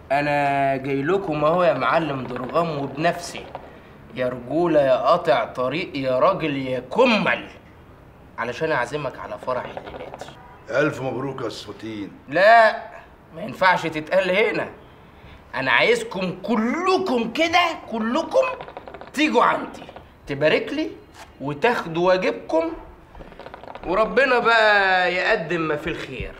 انا جاي لكم اهو يا معلم درغام وبنفسي يا رجوله يا قاطع طريق يا راجل يا كمل علشان اعزمك على فرح الليلات الف مبروك يا سفوتين لا ما ينفعش تتقال هنا انا عايزكم كلكم كده كلكم تيجوا عندي تبارك لي وتاخدوا واجبكم وربنا بقى يقدم ما في الخير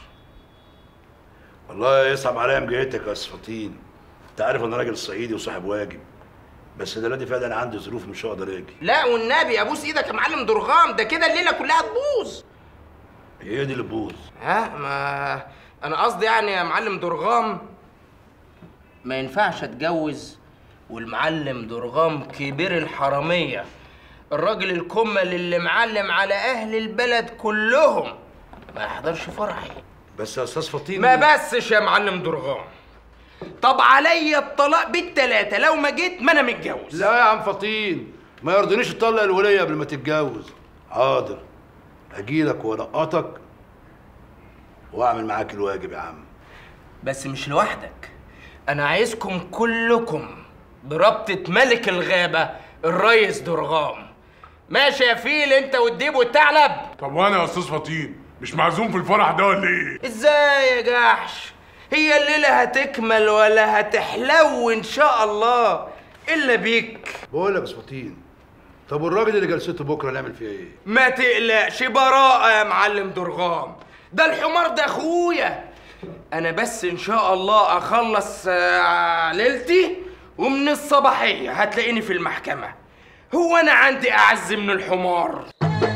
والله يصعب عليا مجيتك يا سفوتين انت عارف انا راجل صعيدي وصاحب واجب بس دلوقتي فعلا عندي ظروف مش هقدر اجي لا والنبي ابوس ايدك يا معلم درغام ده كده الليله كلها تبوظ هي دي اللي تبوظ ها ما انا قصدي يعني يا معلم درغام ما ينفعش اتجوز والمعلم درغام كبير الحراميه الراجل الكمل اللي معلم على اهل البلد كلهم ما يحضرش فرحي بس يا استاذ فطين ما بسش يا معلم درغام طب عليا الطلاق بالتلاتة لو ما جيت ما انا متجوز لا يا عم فطين ما يرضينيش تطلق الوليه قبل ما تتجوز حاضر اجيلك وانقطك واعمل معاك الواجب يا عم بس مش لوحدك انا عايزكم كلكم بربطة ملك الغابة الريس درغام ماشي يا فيل انت والديب والثعلب طب وانا يا استاذ فطين مش معزوم في الفرح ده ولا ايه ازاي يا جحش هي الليلة هتكمل ولا هتحلو ان شاء الله الا بيك بقول لك يا سفوتين طب والراجل اللي جلسته بكره نعمل فيه ايه ما تقلقش براءة يا معلم درغام ده الحمار ده اخويا انا بس ان شاء الله اخلص آه، ليلتي ومن الصباحية هتلاقيني في المحكمة هو انا عندي اعز من الحمار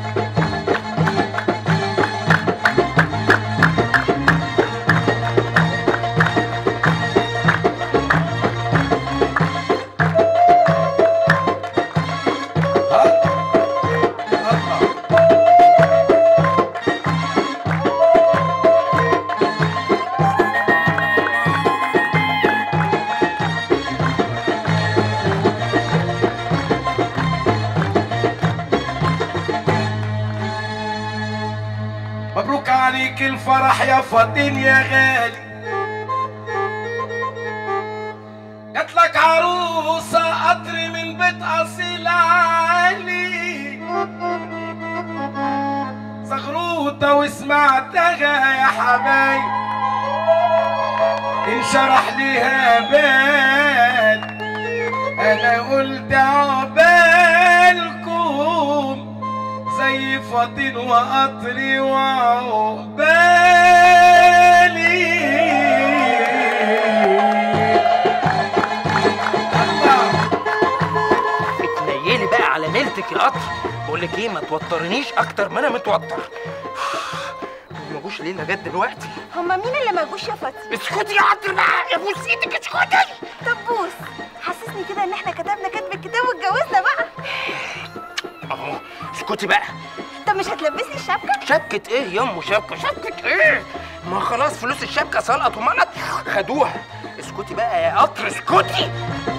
مبروك عليك الفرح يا فاطين يا غالي جات لك عروسة قطر من بيت أصيل عالي زغروطة وسمعتها يا حبايب انشرح ليها بال انا قلت عقبالكم زي فاطين وقطري وعقبالي اتنيلي بقى على ليلتك يا قطر بقول لك ايه ما توترنيش اكتر ما انا متوتر ما جوش ليه لغايه دلوقتي هما مين اللي ما جوش يا فاطمه اسكتي يا قطر بقى يا بوس ايدك اسكتي طب بوس حسسني كده ان احنا كتبنا كتب الكتاب واتجوزنا بقى اهو اسكتي بقى طب مش هتلبسني الشبكه شبكة ايه يمو شبكة شبكة ايه ما خلاص فلوس الشبكة سلقت وملت خدوها اسكتي بقى يا قطر اسكتي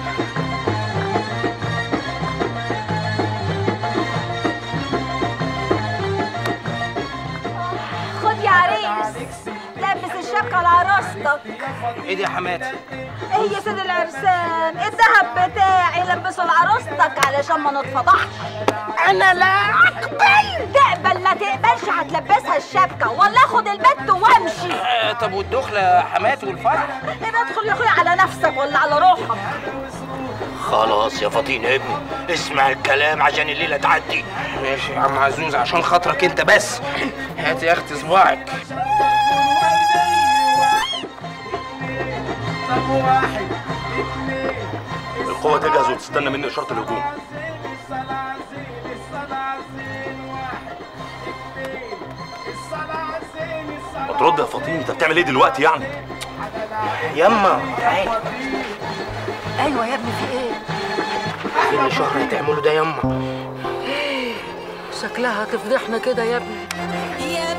خد يا عريس لبس الشبكه لعروستك ايه دي يا حماتي ايه يا سيد العرسان الذهب بتاعي لبسه لعروستك علشان ما نتفضحش انا لا اقبل تقبل لا تقبلش هتلبسها الشبكه ولا اخد البت وامشي آه طب والدخلة يا حماتي والفرح يبقى ادخل يا اخويا على نفسك ولا على روحك خلاص يا فطين ابني اسمع الكلام عشان الليله تعدي ماشي يا عم عزوز عشان خاطرك انت بس هاتي يا اختي صباعك طب واحد القوه تجهز وتستنى مني اشاره الهجوم الصلاة زين الصلاة زين واحد اثنين الصلاة زين ما الصلاة ترد يا فطين انت بتعمل ايه دلوقتي يعني يما تعالي ايوه يا ابني في ايه كل شهر هتعملوا ده يما شكلها هتفضحنا كده يا ابني يا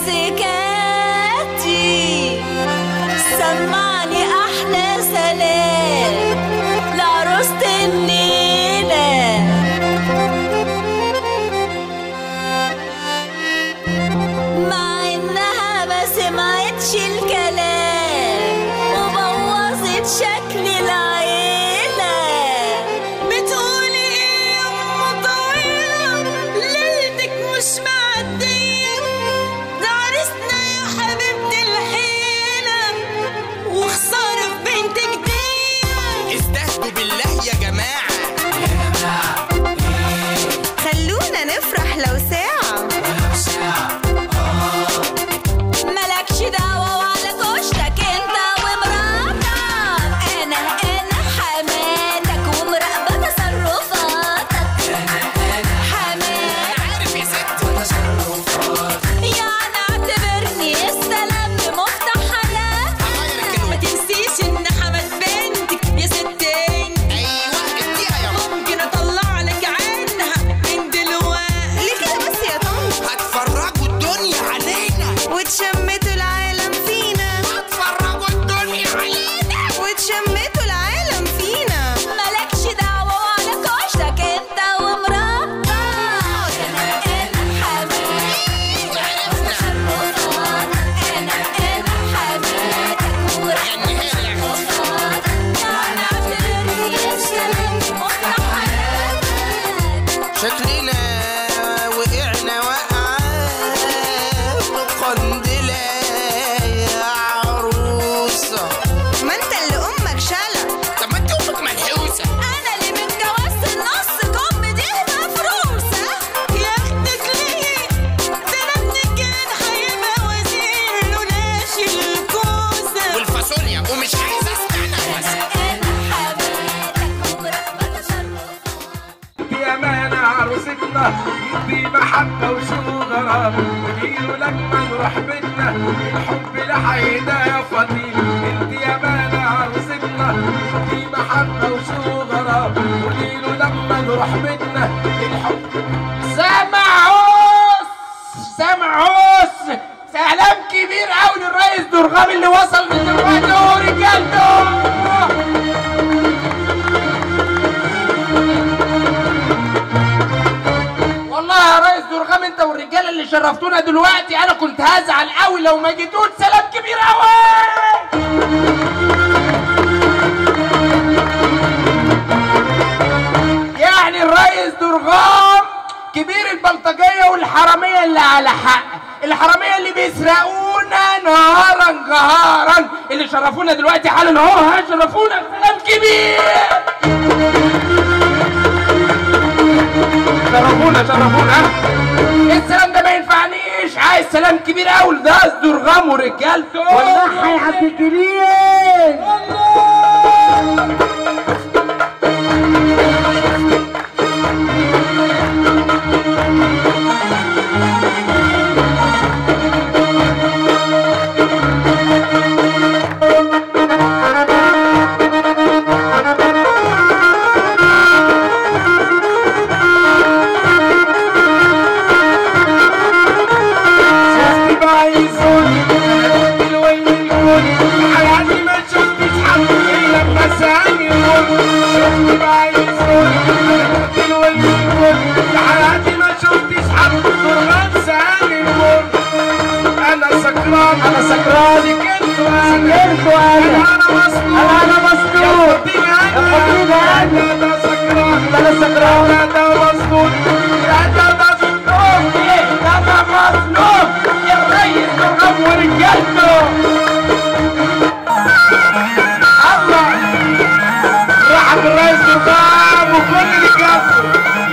مزيكاتي سمعني احلى سلام لعروسة النيلة مع انها ما سمعتش الكلام وبوظت شوية ومش عايز اسمع نفسك يا مانا عروستنا دي محبة وشجرة وديله لما نروح بيتنا الحب لحيدا يا فاطين انت يا مانا عروستنا دي محبة وشجرة وديله لما نروح بيتنا الحب سامعوس سامعوس سلام كبير قوي للرئيس درغام اللي وصل من دلوقتي هو رجالته والله يا ريس درغام انت والرجاله اللي شرفتونا دلوقتي انا كنت هزعل قوي لو ما جيتوش سلام كبير قوي يعني الريس درغام كبير البلطجية والحرامية اللي على حق الحرامية اللي بيسرقونا نهارا جهارا اللي شرفونا دلوقتي حالا اهو ها شرفونا سلام كبير شرفونا شرفونا السلام ده ما ينفعنيش عايز سلام كبير قوي ده درغام ورجالته والله يا عبد الكريم شفتي بعيزوني الويل الكوني حياتي ما شفتش حد الا لما ساني شفتي بعيزوني الويل الكوني حياتي ما شفتش حد درغام ساني انا سكران انا سكران سكرت وانا انا مسلوب انا مسلوب يا فاطمه انا انا سكران انا سكران انا مسلوب انا مسلوب انا مظلوم الريس درغام ورجالته الله راح الرئيس درغام وكل اللي جنبه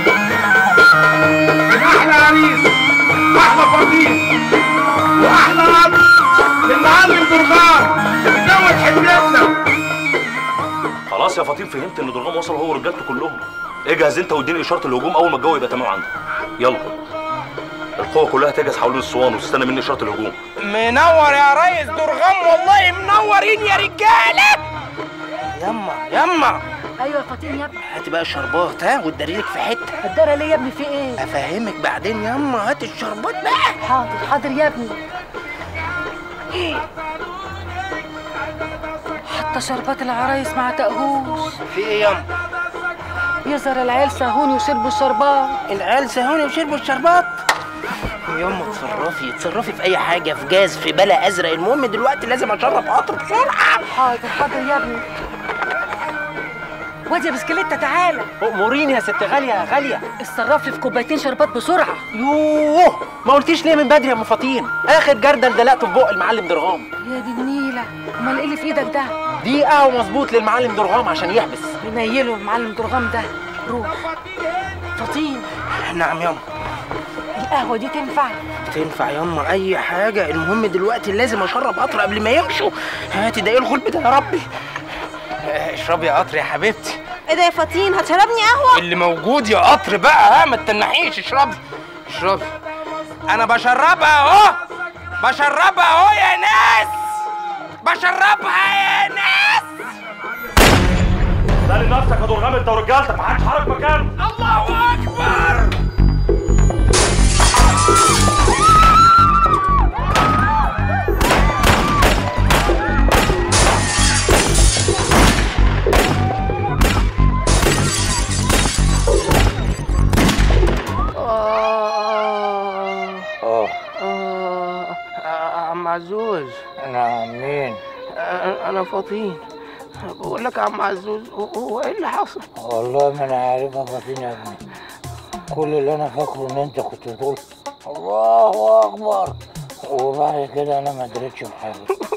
احلى عريس احلى فضيل واحلى اب للمعلم درغام دوت حتتنا خلاص يا فطين فهمت ان درغام وصل هو ورجالته كلهم اجهز انت واديني اشاره الهجوم اول ما الجو يبقى تمام عندك يلا القوه كلها تجهز حوالين الاسوان وتستنى مني اشاره الهجوم منور يا ريس درغام والله منورين يا رجاله يما يما ايوه يا فاطين يا ابني هات بقى الشربات ها وتداريلك في حته الدار ليه يا ابني في ايه افهمك بعدين يما هات الشربات بقى حاضر حاضر يا ابني حتى شربات العرايس ما عتقهوش في ايه يما يظهر العيال سهوني وشربوا الشربات العيال سهوني وشربوا الشربات يما اتصرفي اتصرفي في اي حاجه في جاز في بلا ازرق المهم دلوقتي لازم اشرب قطر بسرعه حاضر حاضر يا ابني واد يا بسكليتة تعالى اموريني يا ست غاليه يا غاليه اتصرف لي في كوبايتين شربات بسرعه يوه ما قلتيش ليه من بدري يا ام فطين اخر جردل دلقته في بق المعلم درغام يا دي النيله امال ايه اللي في ايدك ده دقيقه ومظبوط للمعلم درغام عشان يحبس منيله المعلم درغام ده روح فطين نعم يما القهوه دي تنفع تنفع يما اي حاجه المهم دلوقتي لازم اشرب قطر قبل ما يمشوا هاتي ده ايه الغلب ده يا ربي آه، اشربي يا قطر يا حبيبتي ايه ده يا فطين هتشربني قهوه اللي موجود يا قطر بقى ها ما تتنحيش اشربي اشربي انا بشربها اهو بشربها اهو يا ناس بشربها يا ناس سالي نفسك يا درغام انت ورجالتك ما حدش حرك مكانه الله اكبر اه آه، عم عزوز نعم مين آه، انا فطين بقول لك يا عم عزوز هو- هو ايه اللي حصل والله ما انا عارف يا فاطين يا ابني كل اللي انا فاكره ان انت كنت بتقول الله اكبر وبعد كده انا ما دريتش بحاجه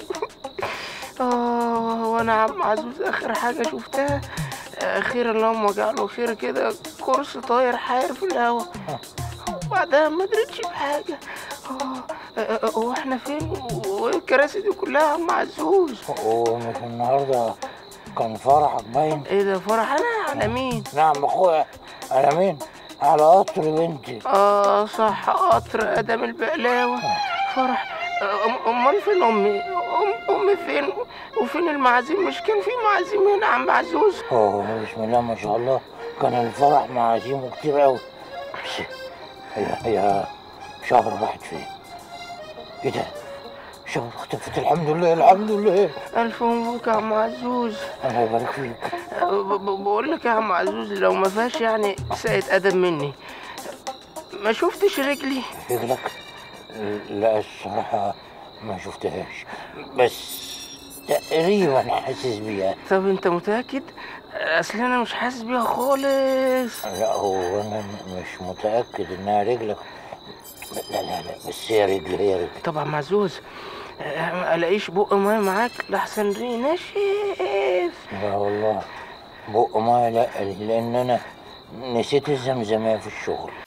اه وانا يا عم عزوز اخر حاجه شفتها اخيرا اللهم اجعله خير كده كرسي طاير حاير في الهوا وبعدها ما دريتش بحاجه اه أه، هو احنا فين والكراسي دي كلها يا عم عزوز ومش النهارده كان فرحك باين ايه ده فرح انا على مين نعم اخويا على مين على قطر بنتي اه صح قطر ادم البقلاوه فرح أم- امال فين امي أم امي فين وفين المعازيم مش كان في معازيم هنا يا عم عزوز اوه بسم الله ما شاء الله كان الفرح معازيمه كتير قوي بس هي هي شهر راحت فين ايه ده شهر اختفت الحمد لله الحمد لله الف مبروك يا عم عزوز الله يبارك فيك ب- ب- بقول لك يا عم عزوز لو ما فيهاش يعني ساءة ادب مني ما شفتش رجلي رجلك لا الصراحة ما شفتهاش بس تقريبا حاسس بيها طب انت متاكد اصل انا مش حاسس بيها خالص لا هو انا مش متأكد انها رجلك لا لا لا بس هي رجل هي رجل طبعا معزوز أه، ما الاقيش بق ميه معاك لحسن ري ناشف لا والله بق ما لا لان انا نسيت الزمزمية في الشغل